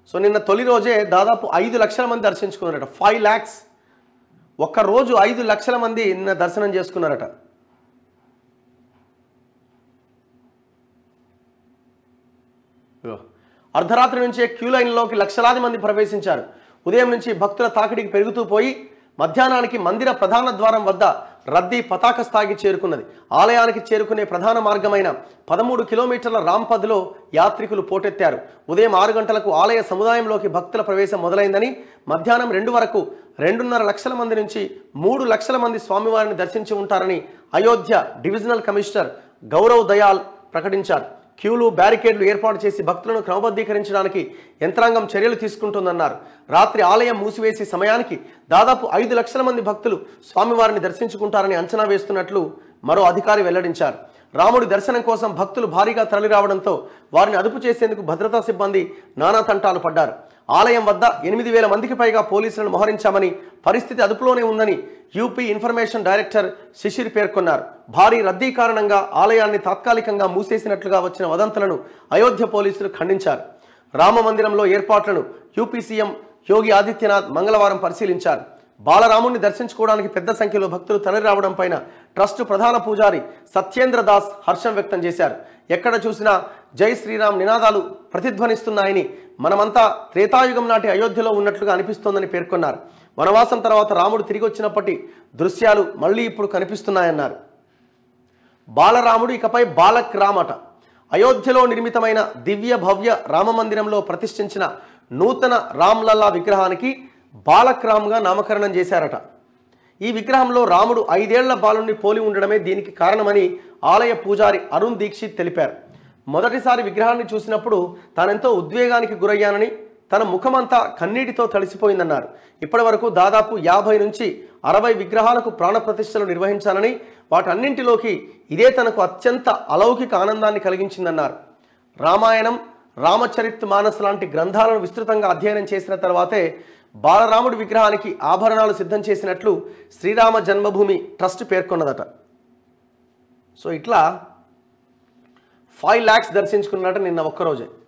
So నిన్న తొలి రోజే దాదాపు ఐదు లక్షల మంది దర్శించుకున్నారట ఫైవ్ ల్యాక్స్ ఒక్క రోజు ఐదు లక్షల మంది నిన్న దర్శనం చేసుకున్నారట ఇగో. అర్ధరాత్రి నుంచే క్యూ లైన్లోకి లక్షలాది మంది ప్రవేశించారు ఉదయం నుంచి భక్తుల తాకిడికి పెరుగుతూ పోయి మధ్యాహ్నానికి మందిర ప్రధాన ద్వారం వద్ద రద్దీ పతాక స్థాయికి చేరుకున్నది ఆలయానికి చేరుకునే ప్రధాన మార్గమైన పదమూడు కిలోమీటర్ల రాంపథ్లో యాత్రికులు పోటెత్తారు ఉదయం ఆరు గంటలకు ఆలయ సముదాయంలోకి భక్తుల ప్రవేశం మొదలైందని మధ్యాహ్నం రెండు వరకు రెండున్నర లక్షల మంది నుంచి మూడు లక్షల మంది స్వామివారిని దర్శించి ఉంటారని అయోధ్య డివిజనల్ కమిషనర్ గౌరవ్ దయాల్ ప్రకటించారు క్యూలు బ్యారికేడ్లు ఏర్పాటు చేసి భక్తులను క్రమబద్ధీకరించడానికి యంత్రాంగం చర్యలు తీసుకుంటుందన్నారు రాత్రి ఆలయం మూసివేసే సమయానికి దాదాపు ఐదు లక్షల మంది భక్తులు స్వామివారిని దర్శించుకుంటారని అంచనా వేస్తున్నట్లు మరో అధికారి వెల్లడించారు రాముడి దర్శనం కోసం భక్తులు భారీగా తరలిరావడంతో వారిని అదుపు చేసేందుకు భద్రతా సిబ్బంది నానా తంటాలు పడ్డారు ఆలయం వద్ద ఎనిమిది వేల మందికి పైగా పోలీసులను మోహరించామని పరిస్థితి అదుపులోనే ఉందని యూపీ ఇన్ఫర్మేషన్ డైరెక్టర్ శిశిర్ పేర్కొన్నారు భారీ రద్దీ కారణంగా ఆలయాన్ని తాత్కాలికంగా మూసేసినట్లుగా వచ్చిన వదంతులను అయోధ్య పోలీసులు ఖండించారు రామ మందిరంలో ఏర్పాట్లను యూపీ సీఎం యోగి ఆదిత్యనాథ్ మంగళవారం పరిశీలించారు బాలరాముణ్ణి దర్శించుకోవడానికి పెద్ద సంఖ్యలో భక్తులు తరలి రావడం పైన ట్రస్ట్ ప్రధాన పూజారి సత్యేంద్ర దాస్ హర్షం వ్యక్తం చేశారు ఎక్కడ చూసినా జై శ్రీరామ్ నినాదాలు ప్రతిధ్వనిస్తున్నాయని మనమంతా త్రేతాయుగం నాటి అయోధ్యలో ఉన్నట్లుగా అనిపిస్తోందని పేర్కొన్నారు వనవాసం తర్వాత రాముడు తిరిగి వచ్చినప్పటి దృశ్యాలు మళ్ళీ ఇప్పుడు కనిపిస్తున్నాయన్నారు బాలరాముడు ఇకపై బాలక్ రామట అయోధ్యలో నిర్మితమైన దివ్య భవ్య రామమందిరంలో ప్రతిష్ఠించిన నూతన రామ్లల్లా విగ్రహానికి బాలక్ రామ్గా నామకరణం చేశారట ఈ విగ్రహంలో రాముడు ఐదేళ్ల బాలుని పోలి ఉండడమే దీనికి కారణమని ఆలయ పూజారి అరుణ్ దీక్షిత్ తెలిపారు మొదటిసారి విగ్రహాన్ని చూసినప్పుడు తానెంతో ఉద్వేగానికి గురయ్యానని తన ముఖమంతా కన్నీటితో తడిసిపోయిందన్నారు ఇప్పటి వరకు దాదాపు యాభై నుంచి అరవై విగ్రహాలకు ప్రాణప్రతిష్టలు నిర్వహించాలని వాటన్నింటిలోకి ఇదే తనకు అత్యంత అలౌకిక ఆనందాన్ని కలిగించిందన్నారు రామాయణం రామచరిత్ మానస్ లాంటి గ్రంథాలను విస్తృతంగా అధ్యయనం చేసిన తర్వాతే బాలరాముడి విగ్రహానికి ఆభరణాలు సిద్ధం చేసినట్లు శ్రీరామ జన్మభూమి ట్రస్ట్ పేర్కొన్నదట సో ఇట్లా ఫైవ్ ల్యాక్స్ దర్శించుకున్నట్టు నిన్న ఒక్కరోజే